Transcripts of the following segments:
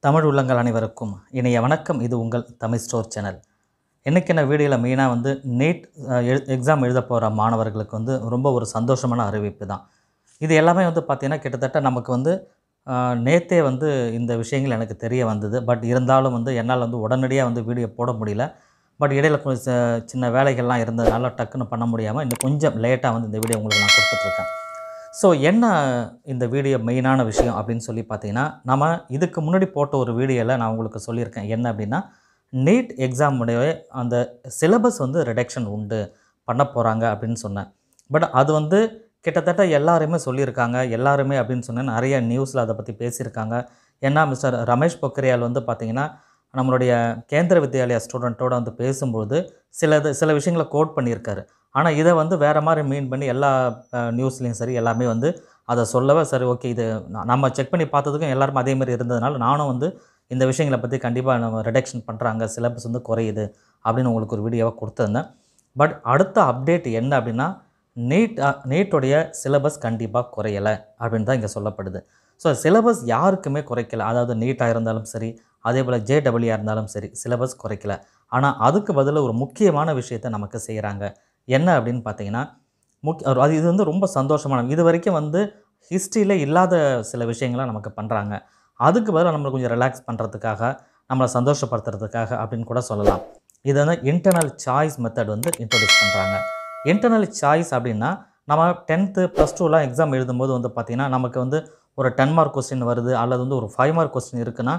தமிழ் உள்ளங்கள் அனைவருக்கும் இணைய வணக்கம் இது உங்கள் தமிழ் ஸ்டோர் சேனல் இன்றைக்கி என்ன வீடியோவில் மெயினாக வந்து நீட் எக்ஸாம் எழுத போகிற மாணவர்களுக்கு வந்து ரொம்ப ஒரு சந்தோஷமான அறிவிப்பு தான் இது எல்லாமே வந்து பார்த்திங்கன்னா கிட்டத்தட்ட நமக்கு வந்து அஹ், நேத்தே வந்து இந்த விஷயங்கள் எனக்கு தெரிய வந்தது பட் இருந்தாலும் வந்து என்னால் வந்து உடனடியாக வந்து வீடியோ போட முடியல பட் இடையில கொஞ்சம் ச- சின்ன வேலைகள்லாம் இருந்ததுனால டக்குன்னு பண்ண முடியாமல் இன்னும் கொஞ்சம் லேட்டாக வந்து இந்த வீடியோ உங்களுக்கு நான் கொடுத்துட்ருக்கேன் ஸோ என்ன இந்த வீடியோ மெயினான விஷயம் அப்படின்னு சொல்லி பார்த்தீங்கன்னா நம்ம இதுக்கு முன்னாடி போட்ட ஒரு வீடியோவில் நான் உங்களுக்கு சொல்லியிருக்கேன் என்ன அப்படின்னா நீட் எக்ஸாமுடைய அந்த சிலபஸ் வந்து ரிடக்ஷன் உண்டு பண்ண போகிறாங்க அப்படின்னு சொன்னேன் பட் அது வந்து கிட்டத்தட்ட எல்லாருமே சொல்லியிருக்காங்க எல்லாருமே அப்படின்னு சொன்னேன் நிறைய நியூஸில் அதை பற்றி பேசியிருக்காங்க ஏன்னா மிஸ்டர் ரமேஷ் பொக்ரியால் வந்து பார்த்திங்கன்னா நம்மளுடைய கேந்திர வித்யாலயா ஸ்டூடெண்ட்டோட வந்து பேசும்போது சிலது சில விஷயங்களை கோட் பண்ணியிருக்காரு ஆனால் இதை வந்து வேறு மாதிரி மீன் பண்ணி எல்லா நியூஸ்லேயும் சரி எல்லாமே வந்து அதை சொல்லவே சரி ஓகே இது ந- நம்ம செக் பண்ணி பார்த்ததுக்கும் எல்லாரும் அதே மாதிரி இருந்ததுனால நானும் வந்து இந்த விஷயங்களை பற்றி கண்டிப்பாக நம்ம ரிடக்ஷன் பண்ணுறாங்க சிலபஸ் வந்து குறையுது அப்படின்னு உங்களுக்கு ஒரு வீடியோவை கொடுத்துருந்தேன் பட் அடுத்த அப்டேட் என்ன அப்படின்னா நீட் நீட்டோடைய சிலபஸ் கண்டிப்பாக குறையலை அப்படின்னு தான் இங்கே சொல்லப்படுது ஸோ சிலபஸ் யாருக்குமே குறைக்கல அதாவது நீட்டாக இருந்தாலும் சரி அதே போல் ஜேடபிள்யூஆர் இருந்தாலும் சரி சிலபஸ் குறைக்கல ஆனால் அதுக்கு பதிலாக ஒரு முக்கியமான விஷயத்தை நமக்கு செய்கிறாங்க என்ன அப்படின்னு பார்த்தீங்கன்னா முக் அது இது வந்து ரொம்ப சந்தோஷமான இது வரைக்கும் வந்து ஹிஸ்ட்ரியில் இல்லாத சில விஷயங்களை நமக்கு பண்ணுறாங்க அதுக்கு பதிலாக நம்மளை கொஞ்சம் ரிலாக்ஸ் பண்ணுறதுக்காக நம்மளை சந்தோஷப்படுத்துறதுக்காக அப்படின்னு கூட சொல்லலாம் இது வந்து இன்டர்னல் சாய்ஸ் மெத்தட் வந்து இன்ட்ரொடியூஸ் பண்ணுறாங்க இன்டர்னல் சாய்ஸ் அப்படின்னா நம்ம டென்த்து ப்ளஸ் டூலாம் எக்ஸாம் எழுதும்போது வந்து பார்த்திங்கன்னா நமக்கு வந்து ஒரு டென் மார்க் கொஸ்டின் வருது அல்லது வந்து ஒரு ஃபைவ் மார்க் கொஸ்டின் இருக்குன்னா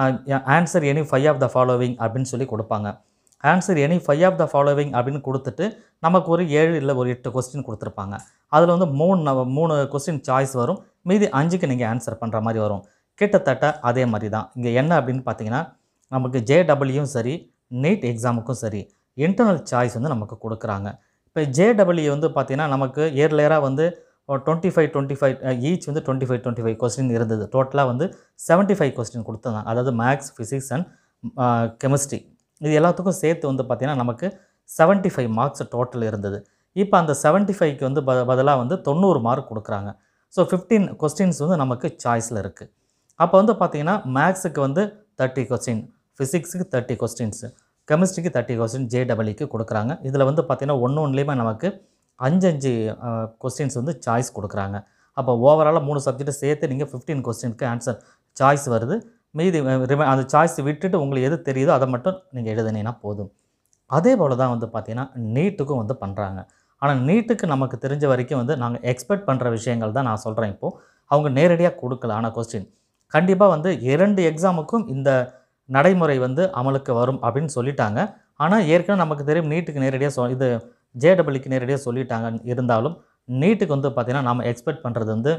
answer any five of the following அப்படின்னு சொல்லி கொடுப்பாங்க answer any five of the following அப்படின்னு கொடுத்துட்டு நமக்கு ஒரு ஏழு இல்லை ஒரு எட்டு கொஸ்டின் கொடுத்துருப்பாங்க அதில் வந்து மூணு நவ- மூணு கொஸ்டின் சாய்ஸ் வரும் மீதி அஞ்சுக்கு நீங்கள் ஆன்சர் பண்ணுற மாதிரி வரும் கிட்டத்தட்ட அதே மாதிரி தான் இங்கே என்ன அப்படின்னு பார்த்தீங்கன்னா நமக்கு ஜேடபிள்யூயும் சரி நீட் எக்ஸாமுக்கும் சரி இன்டர்னல் சாய்ஸ் வந்து நமக்கு கொடுக்குறாங்க இப்போ ஜேடபிள்யூ வந்து பார்த்தீங்கன்னா நமக்கு இயர் லேயராக வந்து twenty five twenty five each வந்து twenty five twenty five question இருந்தது டோட்டலாக வந்து செவன்ட்டி ஃபைவ் கொஸ்டின் கொடுத்துருந்தாங்க அதாவது மேக்ஸ் ஃபிசிக்ஸ் அண்ட் கெமிஸ்ட்ரி இது எல்லாத்துக்கும் சேர்த்து வந்து பார்த்திங்கன்னா நமக்கு செவன்ட்டி ஃபைவ் மார்க்ஸ் டோட்டல் இருந்தது இப்போ அந்த செவன்ட்டி ஃபைவ்க்கு வந்து ப பதிலாக வந்து தொண்ணூறு மார்க் கொடுக்குறாங்க ஸோ ஃபிஃப்டீன் கொஸ்டின்ஸ் வந்து நமக்கு சாய்ஸில் இருக்குது அப்போ வந்து பார்த்திங்கன்னா மேக்ஸுக்கு வந்து தேர்ட்டி கொஸ்டின் ஃபிசிக்ஸுக்கு தேர்ட்டி கொஸ்டின்ஸு கெமிஸ்ட்ரிக்கு தேர்ட்டி கொஸ்டின் ஜேடபிள்யூக்கு கொடுக்குறாங்க இதில் வந்து பார்த்திங்கன்னா ஒன்று ஒன்றுலேயுமே நமக்கு அஞ்சு அஞ்சு கொஸ்டின்ஸ் வந்து சாய்ஸ் கொடுக்குறாங்க அப்போ ஓவராலாக மூணு சப்ஜெக்ட்டை சேர்த்து நீங்கள் ஃபிஃப்டீன் கொஸ்டினுக்கு ஆன்சர் சாய்ஸ் வருது மீதி அஹ், ரிம- அந்த சாய்ஸ் விட்டுட்டு உங்களுக்கு எது தெரியுதோ அதை மட்டும் நீங்கள் எழுதுனீங்கன்னா போதும் அதே போல் தான் வந்து பார்த்திங்கன்னா நீட்டுக்கும் வந்து பண்ணுறாங்க ஆனால் நீட்டுக்கு நமக்கு தெரிஞ்ச வரைக்கும் வந்து நாங்கள் எக்ஸ்பெக்ட் பண்ணுற விஷயங்கள் தான் நான் சொல்கிறேன் இப்போது அவங்க நேரடியாக கொடுக்கல ஆனால் கொஸ்டின் கண்டிப்பாக வந்து இரண்டு எக்ஸாமுக்கும் இந்த நடைமுறை வந்து அமலுக்கு வரும் அப்படின்னு சொல்லிட்டாங்க ஆனால் ஏற்கனவே நமக்கு தெரியும் நீட்டுக்கு நேரடியாக சொ இது ஜேடபிள்யூக்கு நேரடியாக சொல்லிட்டாங்க இருந்தாலும் நீட்டுக்கு வந்து பார்த்திங்கன்னா நம்ம எக்ஸ்பெக்ட் பண்ணுறது வந்து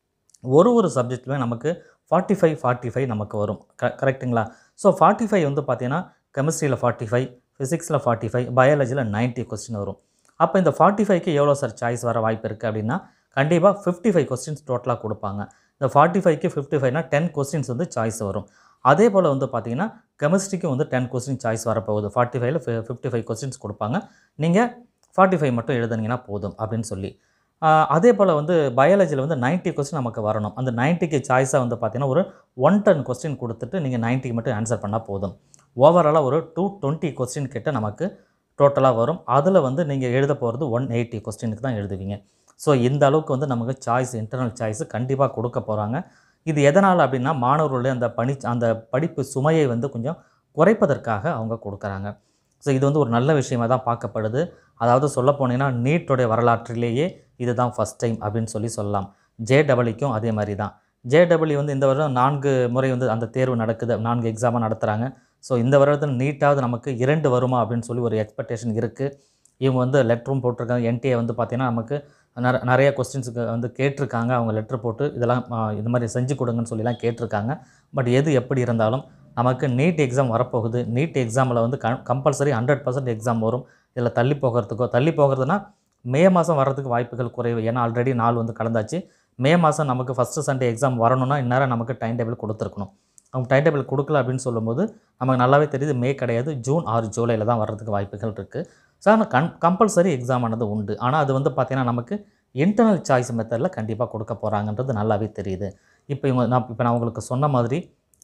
ஒரு ஒரு சப்ஜெக்ட்லையும் நமக்கு ஃபார்ட்டி ஃபைவ் ஃபார்ட்டி ஃபைவ் நமக்கு வரும் க கரெக்ட்டுங்களா ஸோ ஃபார்ட்டி ஃபைவ் வந்து பார்த்தீங்கன்னா கெமிஸ்ட்ரியில் ஃபார்ட்டி ஃபைவ் ஃபிசிக்ஸில் ஃபார்ட்டி ஃபைவ் பயாலஜியில் நைன்ட்டி கொஸ்டின் வரும் அப்போ இந்த ஃபார்ட்டி ஃபைவ்க்கு எவ்வளோ சார் சாய்ஸ் வர வாய்ப்பு இருக்குது அப்படின்னா கண்டிப்பாக ஃபிஃப்டி ஃபைவ் கொஸ்டின்ஸ் டோட்டலாக கொடுப்பாங்க இந்த ஃபார்ட்டி ஃபைவ்க்கு ஃபிஃப்டி ஃபைவ்னா டென் கொஸ்டின்ஸ் வந்து சாய்ஸ் வரும் அதே போல் வந்து பார்த்தீங்கன்னா கெமிஸ்ட்ரிக்கும் வந்து டென் கொஸ்டின் சாய்ஸ் வரப்போகுது ஃபார்ட்டி ஃபைவ்ல ஃபிஃப்டி ஃபைவ் கொஸ்டின்ஸ் கொடுப்பாங்க நீங்கள் ஃபார்ட்டி ஃபைவ் மட்டும் எழுதுனீங்கன்னா போதும் அப்படின்னு சொல்லி ஆஹ் அதே போல் வந்து பயாலஜியில் வந்து 90 கொஸ்டின் நமக்கு வரணும் அந்த 90க்கு சாய்ஸாக வந்து பார்த்தீங்கன்னா ஒரு ஒன் டென் கொஸ்டின் கொடுத்துட்டு நீங்கள் 90 மட்டும் ஆன்சர் பண்ணால் போதும் ஓவராலாக ஒரு டூ டுவெண்ட்டி கொஸ்டின் கிட்ட நமக்கு டோட்டலாக வரும் அதில் வந்து நீங்கள் எழுத போகிறது ஒன் எயிட்டி கொஸ்டினுக்கு தான் எழுதுவீங்க ஸோ இந்த அளவுக்கு வந்து நமக்கு சாய்ஸ் இன்டர்னல் சாய்ஸ் கண்டிப்பாக கொடுக்க போகிறாங்க இது எதனால் அப்படின்னா மாணவர்களுடைய அந்த பணி அந்த படிப்பு சுமையை வந்து கொஞ்சம் குறைப்பதற்காக அவங்க கொடுக்குறாங்க ஸோ இது வந்து ஒரு நல்ல விஷயமா தான் பார்க்கப்படுது அதாவது சொல்ல போனீங்கன்னா நீட்டோடைய வரலாற்றிலேயே இதுதான் ஃபஸ்ட் டைம் அப்படின்னு சொல்லி சொல்லலாம் ஜேடபிள்யூக்கும் அதே மாதிரி தான் ஜேடபிள்யூ வந்து இந்த வருடம் நான்கு முறை வந்து அந்த தேர்வு நடக்குது நான்கு எக்ஸாமாக நடத்துகிறாங்க ஸோ இந்த வருடத்தில் நீட்டாவது நமக்கு இரண்டு வருமா அப்படின்னு சொல்லி ஒரு எக்ஸ்பெக்டேஷன் இருக்குது இவங்க வந்து லெட்டரும் போட்டிருக்காங்க என்டிஏ வந்து பார்த்திங்கன்னா நமக்கு நிற- நிறைய கொஸ்டின்ஸுக்கு வந்து கேட்டிருக்காங்க அவங்க லெட்டர் போட்டு இதெல்லாம் ஆ, இந்த மாதிரி செஞ்சு கொடுங்கன்னு சொல்லிலாம் கேட்டிருக்காங்க பட் எது எப்படி இருந்தாலும் நமக்கு நீட் எக்ஸாம் வரப்போகுது நீட் எக்ஸாமில் வந்து க கம்பல்சரி ஹண்ட்ரட் பர்சன்ட் எக்ஸாம் வரும் இதில் தள்ளி போகிறதுக்கோ தள்ளி போகிறதுனா மே மாதம் வர்றதுக்கு வாய்ப்புகள் குறைவு ஏன்னா ஆல்ரெடி நாள் வந்து கடந்தாச்சு மே மாதம் நமக்கு ஃபஸ்ட்டு சண்டே எக்ஸாம் வரணும்னா இந்நேரம் நமக்கு டைம் டேபிள் கொடுத்துருக்கணும் அவங்க டைம் டேபிள் கொடுக்கல அப்படின்னு சொல்லும்போது நமக்கு நல்லாவே தெரியுது மே கிடையாது ஜூன் ஆறு ஜூலையில் தான் வர்றதுக்கு வாய்ப்புகள் இருக்குது ஸோ ஆனால் கன் கம்பல்சரி எக்ஸாம் ஆனது உண்டு ஆனால் அது வந்து பார்த்திங்கன்னா நமக்கு இன்டர்னல் சாய்ஸ் மெத்தடில் கண்டிப்பாக கொடுக்க போகிறாங்கன்றது நல்லாவே தெரியுது இப்போ இவங்க நான் இப்போ நான் உங்களுக்கு சொன்ன மாதிரி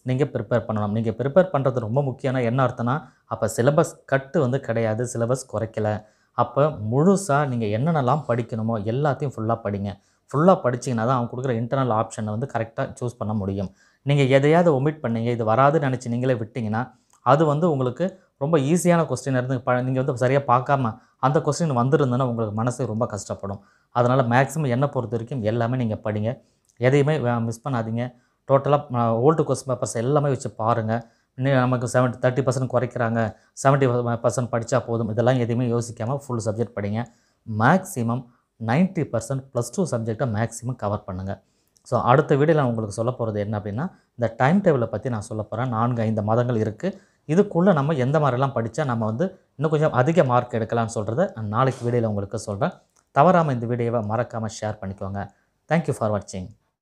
நீங்கள் ப்ரிப்பேர் பண்ணணும் நீங்கள் ப்ரிப்பேர் பண்ணுறது ரொம்ப முக்கியம்னா என்ன அர்த்தம்னா அப்போ சிலபஸ் கட்டு வந்து கிடையாது சிலபஸ் குறைக்கல அப்போ முழுசாக நீங்கள் என்னென்னலாம் படிக்கணுமோ எல்லாத்தையும் ஃபுல்லாக படிங்க ஃபுல்லாக படிச்சிங்கன்னா தான் அவங்க கொடுக்குற இன்டர்னல் ஆப்ஷனை வந்து கரெக்டாக சூஸ் பண்ண முடியும் நீங்கள் எதையாவது ஒமிட் பண்ணீங்க இது வராதுன்னு நினச்சி நீங்களே விட்டிங்கன்னா அது வந்து உங்களுக்கு ரொம்ப ஈஸியான கொஸ்டின் இருந்து ப நீங்கள் வந்து சரியாக பார்க்காம அந்த கொஸ்டின் வந்திருந்ததுன்னா உங்களுக்கு மனசு ரொம்ப கஷ்டப்படும் அதனால் மேக்ஸிமம் என்னை பொறுத்த வரைக்கும் எல்லாமே நீங்கள் படிங்க எதையுமே மிஸ் பண்ணாதீங்க டோட்டலாக ஓல்டு கொஸ்டின் பேப்பர்ஸ் எல்லாமே வச்சு பாருங்கள் இன்னும் நமக்கு செவன்ட்டி தேர்ட்டி பர்சன்ட் குறைக்கிறாங்க செவன்ட்டி பர்சன்ட் படித்தா போதும் இதெல்லாம் எதையுமே யோசிக்காமல் ஃபுல் சப்ஜெக்ட் படிங்க மேக்ஸிமம் 90% பர்சன்ட் ப்ளஸ் டூ சப்ஜெக்டை மேக்ஸிமம் கவர் பண்ணுங்கள் ஸோ அடுத்த வீடியோவில் நான் உங்களுக்கு சொல்ல போகிறது என்ன அப்படின்னா இந்த டைம் டேபிளை பற்றி நான் சொல்ல போகிறேன் நான்கு ஐந்து மாதங்கள் இருக்குது இதுக்குள்ளே நம்ம எந்த மாதிரிலாம் படித்தா நம்ம வந்து இன்னும் கொஞ்சம் அதிக மார்க் எடுக்கலாம்னு சொல்கிறத நான் நாளைக்கு வீடியோவில் உங்களுக்கு சொல்கிறேன் தவறாமல் இந்த வீடியோவை மறக்காமல் ஷேர் பண்ணிக்கோங்க தேங்க்யூ ஃபார் வாட்சிங்